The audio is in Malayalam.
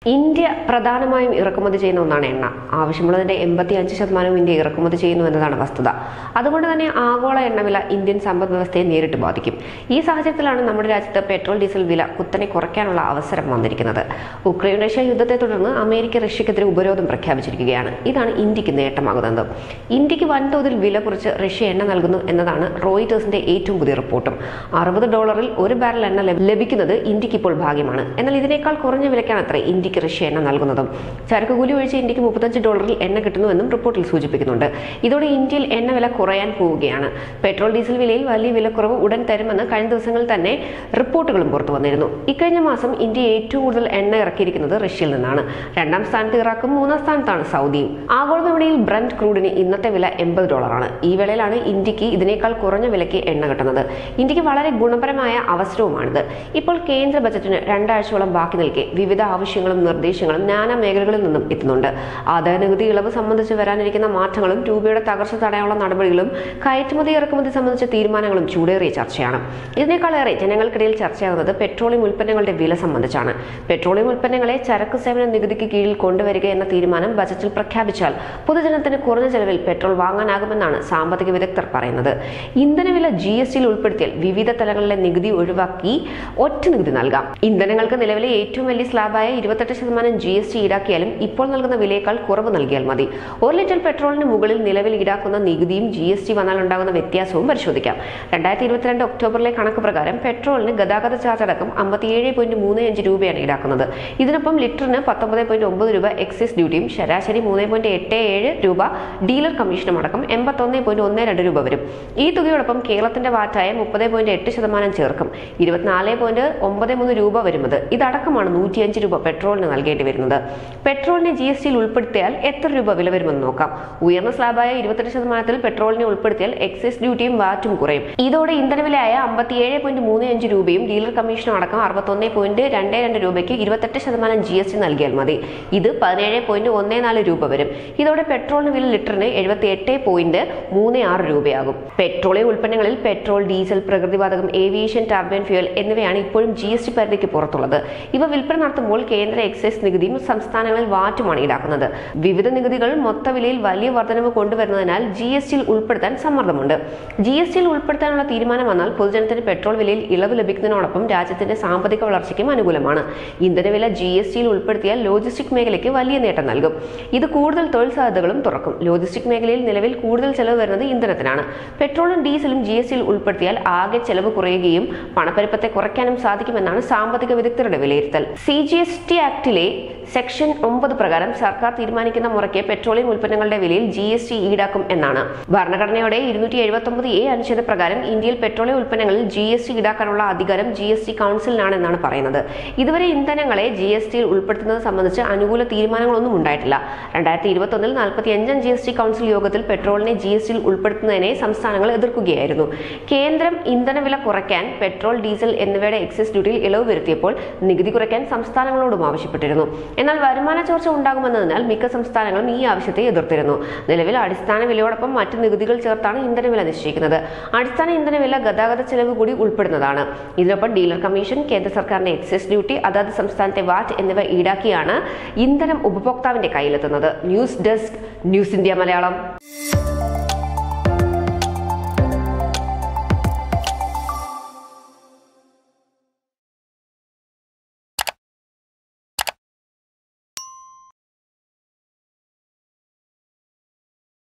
ഇന്ത്യ പ്രധാനമായും ഇറക്കുമതി ചെയ്യുന്ന ഒന്നാണ് എണ്ണ ആവശ്യമുള്ളതിന്റെ എൺപത്തി അഞ്ച് ശതമാനവും ഇന്ത്യ ഇറക്കുമതി ചെയ്യുന്നു എന്നതാണ് വസ്തുത അതുകൊണ്ട് തന്നെ ആഗോള എണ്ണവില ഇന്ത്യൻ സമ്പദ് വ്യവസ്ഥയെ നേരിട്ട് ബാധിക്കും ഈ സാഹചര്യത്തിലാണ് നമ്മുടെ രാജ്യത്ത് പെട്രോൾ ഡീസൽ വില കുത്തനെ കുറയ്ക്കാനുള്ള അവസരം വന്നിരിക്കുന്നത് ഉക്രൈൻ റഷ്യ യുദ്ധത്തെ തുടർന്ന് അമേരിക്ക റഷ്യക്കെതിരെ ഉപരോധം പ്രഖ്യാപിച്ചിരിക്കുകയാണ് ഇതാണ് ഇന്ത്യക്ക് നേട്ടമാകുന്നത് ഇന്ത്യക്ക് വൻതോതിൽ വില കുറച്ച് റഷ്യ എണ്ണ നൽകുന്നു എന്നതാണ് റോയിറ്റേഴ്സിന്റെ ഏറ്റവും പുതിയ റിപ്പോർട്ടും അറുപത് ഡോളറിൽ ഒരു ബാരൽ എണ്ണ ലഭ- ലഭിക്കുന്നത് ഇന്ത്യക്ക് ഇപ്പോൾ ഭാഗ്യമാണ് എന്നാൽ ഇതിനേക്കാൾ കുറഞ്ഞ വിലയ്ക്കാണ് അത്ര ഇന്ത്യക്ക് റഷ്യ എണ്ണ നൽകുന്നതും ചരക്ക് കൂലി ഒഴിച്ച് ഇന്ത്യക്ക് മുപ്പത്തഞ്ച് ഡോളറിൽ എണ്ണ കിട്ടുന്നുവെന്നും റിപ്പോർട്ടിൽ സൂചിപ്പിക്കുന്നുണ്ട് ഇതോടെ ഇന്ത്യയിൽ എണ്ണ വില കുറയാൻ പോവുകയാണ് പെട്രോൾ ഡീസൽ വിലയിൽ വലിയ വിലക്കുറവ് ഉടൻ തരുമെന്ന് കഴിഞ്ഞ ദിവസങ്ങളിൽ തന്നെ റിപ്പോർട്ടുകളും പുറത്തു വന്നിരുന്നു ഇക്കഴിഞ്ഞ മാസം ഇന്ത്യ ഏറ്റവും കൂടുതൽ എണ്ണ ഇറക്കിയിരിക്കുന്നത് റഷ്യയിൽ നിന്നാണ് രണ്ടാം സ്ഥാനത്ത് ഇറാഖും മൂന്നാം സ്ഥാനത്താണ് സൗദിയും ആഗോള വിപണിയിൽ ബ്രന്റ് ക്രൂഡിന് ഇന്നത്തെ വില എൺപത് ഡോളറാണ് ഈ വേളയിലാണ് ഇന്ത്യക്ക് ഇതിനേക്കാൾ കുറഞ്ഞ വിലയ്ക്ക് എണ്ണ കിട്ടുന്നത് ഇന്ത്യക്ക് വളരെ ഗുണപരമായ അവസരവുമാണിത് ഇപ്പോൾ കേന്ദ്ര ബജറ്റിന് രണ്ടാഴ്ചയോളം ബാക്കി നിൽക്കെ വിവിധ ആവശ്യങ്ങളും നിർദ്ദേശങ്ങളും നാനാ മേഖലകളിൽ നിന്നും എത്തുന്നുണ്ട് ആദായ നികുതി ഇളവ് സംബന്ധിച്ച് വരാനിരിക്കുന്ന മാറ്റങ്ങളും രൂപയുടെ തകർച്ച തടയാനുള്ള നടപടികളും കയറ്റുമതി ഇറക്കുമതി സംബന്ധിച്ച തീരുമാനങ്ങളും ചൂടേറിയ ചർച്ചയാണ് ഇതിനേക്കാളേറെ ജനങ്ങൾക്കിടയിൽ ചർച്ചയാകുന്നത് പെട്രോളിയം ഉൽപ്പന്നങ്ങളുടെ വില സംബന്ധിച്ചാണ് പെട്രോളിയം ഉൽപ്പന്നങ്ങളെ ചരക്ക് സേവന നികുതിക്ക് കീഴിൽ കൊണ്ടുവരിക എന്ന തീരുമാനം ബജറ്റിൽ പ്രഖ്യാപിച്ചാൽ പൊതുജനത്തിന് കുറഞ്ഞ ചെലവിൽ പെട്രോൾ വാങ്ങാനാകുമെന്നാണ് സാമ്പത്തിക വിദഗ്ധർ പറയുന്നത് ഇന്ധനവില ജി എസ് ടിയിൽ ഉൾപ്പെടുത്തിയാൽ വിവിധ തലങ്ങളിലെ നികുതി ഒഴിവാക്കി ഒറ്റ നികുതി നൽകാം ഇന്ധനങ്ങൾക്ക് നിലവിലെ ഏറ്റവും വലിയ സ്ലാബായ ഇരുപത്തെട്ട് ശതമാനം ജി എസ് ടി ഈടാക്കിയാലും ഇപ്പോൾ നൽകുന്ന വിലയേക്കാൾ കുറവ് നൽകിയാൽ മതി ഒരു ലിറ്റർ പെട്രോളിന് മുകളിൽ നിലവിൽ ഈടാക്കുന്ന നികുതിയും ജി എസ് ടി വന്നാൽ ഉണ്ടാകുന്ന വ്യത്യാസവും പരിശോധിക്കാം രണ്ടായിരത്തി ഇരുപത്തിരണ്ട് ഒക്ടോബറിലെ കണക്ക് പ്രകാരം പെട്രോളിന് ഗതാഗത ചാർജ് അടക്കം അമ്പത്തിയേഴ് പോയിന്റ് മൂന്ന് അഞ്ച് രൂപയാണ് ഈടാക്കുന്നത് ഇതിനൊപ്പം ലിറ്ററിന് പത്തൊമ്പത് പോയിന്റ് ഒമ്പത് രൂപ എക്സൈസ് ഡ്യൂട്ടിയും ശരാശരി മൂന്ന് പോയിന്റ് എട്ട് ഏഴ് രൂപ ഡീലർ കമ്മീഷനും അടക്കം എൺപത്തൊന്ന് പോയിന്റ് ഒന്ന് രണ്ട് രൂപ വരും ഈ തുകയോടൊപ്പം കേരളത്തിന്റെ വാറ്റായ മുപ്പത് പോയിന്റ് എട്ട് ശതമാനം ചേർക്കും ഇരുപത്തിനാല് പോയിന്റ് ഒമ്പത് മൂന്ന് രൂപ വരുന്നത് ഇതടക്കമാണ് നൂറ്റിയഞ്ച് രൂപ പെട്രോളിന് നൽകേണ്ടി വരുന്നത് പെട്രോളിനെ ജി എസ് ടിയിൽ ഉൾപ്പെടുത്തിയാൽ എത്ര രൂപ വില വരുമെന്ന് നോക്കാം ഉയർന്ന സ്ലാബായ ഇരുപത്തെട്ട് ശതമാനത്തിൽ പെട്രോളിനെ ഉൾപ്പെടുത്തിയാൽ എക്സൈസ് ഡ്യൂട്ടിയും വാറ്റും കുറയും ഇതോടെ ഇന്ധനവിലയായ അമ്പത്തിയേഴ് പോയിന്റ് മൂന്ന് അഞ്ച് രൂപയും ഡീലർ കമ്മീഷനും അടക്കം അറുപത്തൊന്ന് പോയിന്റ് രണ്ട് രണ്ട് രൂപയ്ക്ക് ഇരുപത്തെട്ട് ശതമാനം ജി എസ് ടി നൽകിയാൽ മതി ഇത് പതിനേഴ് പോയിന്റ് ഒന്ന് നാല് രൂപ വരും ഇതോടെ പെട്രോളിന് വില ലിറ്ററിന് എഴുപത്തി എട്ട് പോയിന്റ് മൂന്ന് ആറ് രൂപയാകും പെട്രോളിയം ഉൽപ്പന്നങ്ങളിൽ പെട്രോൾ ഡീസൽ പ്രകൃതിവാതകം ഏവിയേഷൻ ടർബൈൻ ഫ്യൂൽ എന്നിവയാണ് ഇപ്പോഴും ജി എസ് ടി പരിധിക്ക് പുറത്തുള്ളത് ഇവ വിൽപ്പന നടത്തുമ്പോൾ കേന്ദ്ര എക്സൈസ് നികുതിയും സംസ്ഥാനങ്ങളിൽ വാറ്റുമാണ് ഈടാക്കുന്നത് വിവിധ നികുതികൾ മൊത്തവിലയിൽ വലിയ വർധനവ് കൊണ്ടുവരുന്നതിനാൽ ജി എസ് ടിയിൽ ഉൾപ്പെടുത്താൻ സമ്മർദ്ദമുണ്ട് ജി എസ് ടിയിൽ ഉൾപ്പെടുത്താനുള്ള തീരുമാനം വന്നാൽ പൊതുജനത്തിന് പെട്രോൾ വിലയിൽ ഇളവ് ലഭിക്കുന്നതിനോടൊപ്പം രാജ്യത്തിന്റെ സാമ്പത്തിക വളർച്ചയ്ക്കും അനുകൂലമാണ് ഇന്ധനവില ജി എസ് ടിയിൽ ഉൾപ്പെടുത്തിയാൽ ലോജിസ്റ്റിക് മേഖലയ്ക്ക് വലിയ നേട്ടം നൽകും ഇത് കൂടുതൽ തൊഴിൽ സാധ്യതകളും തുറക്കും ലോജിസ്റ്റിക് മേഖലയിൽ നിലവിൽ കൂടുതൽ ചെലവ് വരുന്നത് ഇന്ധനത്തിനാണ് പെട്രോളും ഡീസലും ജി എസ് ടിയിൽ ഉൾപ്പെടുത്തിയാൽ ആകെ ചെലവ് കുറയുകയും പണപ്പെരുപ്പത്തെ കുറയ്ക്കാനും സാധിക്കുമെന്നാണ് സാമ്പത്തിക വിദഗ്ധരുടെ വിലയിരുത്തൽ സി ജി എസ് ടി ആക്ടിലെ സെക്ഷൻ ഒമ്പത് പ്രകാരം സർക്കാർ തീരുമാനിക്കുന്ന മുറയ്ക്ക് പെട്രോളിയം ഉൽപ്പന്നങ്ങളുടെ വിലയിൽ ജി എസ് ടി ഈടാക്കും എന്നാണ് ഭരണഘടനയുടെ ഇരുന്നൂറ്റി എഴുപത്തി ഒമ്പത് എ അനുച്ഛേദ പ്രകാരം ഇന്ത്യയിൽ പെട്രോളിയം ഉൽപ്പന്നങ്ങളിൽ ജി എസ് ടി ഈടാക്കാനുള്ള അധികാരം ജി എസ് ടി കൗൺസിലിനാണെന്നാണ് പറയുന്നത് ഇതുവരെ ഇന്ധനങ്ങളെ ജി എസ് ടിയിൽ ഉൾപ്പെടുത്തുന്നത് സംബന്ധിച്ച് അനുകൂല തീരുമാനങ്ങളൊന്നും ഉണ്ടായിട്ടില്ല രണ്ടായിരത്തി ഇരുപത്തൊന്നിൽ നാൽപ്പത്തി അഞ്ചാം ജി എസ് ടി കൗൺസിൽ യോഗത്തിൽ പെട്രോളിനെ ജി എസ് ടിയിൽ ഉൾപ്പെടുത്തുന്നതിനെ സംസ്ഥാനങ്ങൾ എതിർക്കുകയായിരുന്നു കേന്ദ്രം ഇന്ധനവില കുറയ്ക്കാൻ പെട്രോൾ ഡീസൽ എന്നിവയുടെ എക്സൈസ് ഡ്യൂട്ടിയിൽ ഇളവ് വരുത്തിയപ്പോൾ നികുതി കുറയ്ക്കാൻ സംസ്ഥാനങ്ങളോടും ആവശ്യപ്പെട്ടിരുന്നു എന്നാൽ വരുമാന ചോർച്ച ഉണ്ടാകുമെന്നതിനാൽ മിക്ക സംസ്ഥാനങ്ങളും ഈ ആവശ്യത്തെ എതിർത്തിരുന്നു നിലവിൽ അടിസ്ഥാന വിലയോടൊപ്പം മറ്റ് നികുതികൾ ചേർത്താണ് ഇന്ധനവില നിശ്ചയിക്കുന്നത് അടിസ്ഥാന ഇന്ധനവില ഗതാഗത ചെലവ് കൂടി ഉൾപ്പെടുന്നതാണ് ഇതിനൊപ്പം ഡീലർ കമ്മീഷൻ കേന്ദ്ര സർക്കാരിന്റെ എക്സൈസ് ഡ്യൂട്ടി അതാത് സംസ്ഥാനത്തെ വാറ്റ് എന്നിവ ഈടാക്കിയാണ് ഇന്ധനം ഉപഭോക്താവിന്റെ കയ്യിലെത്തുന്നത് news desk news India Malayalam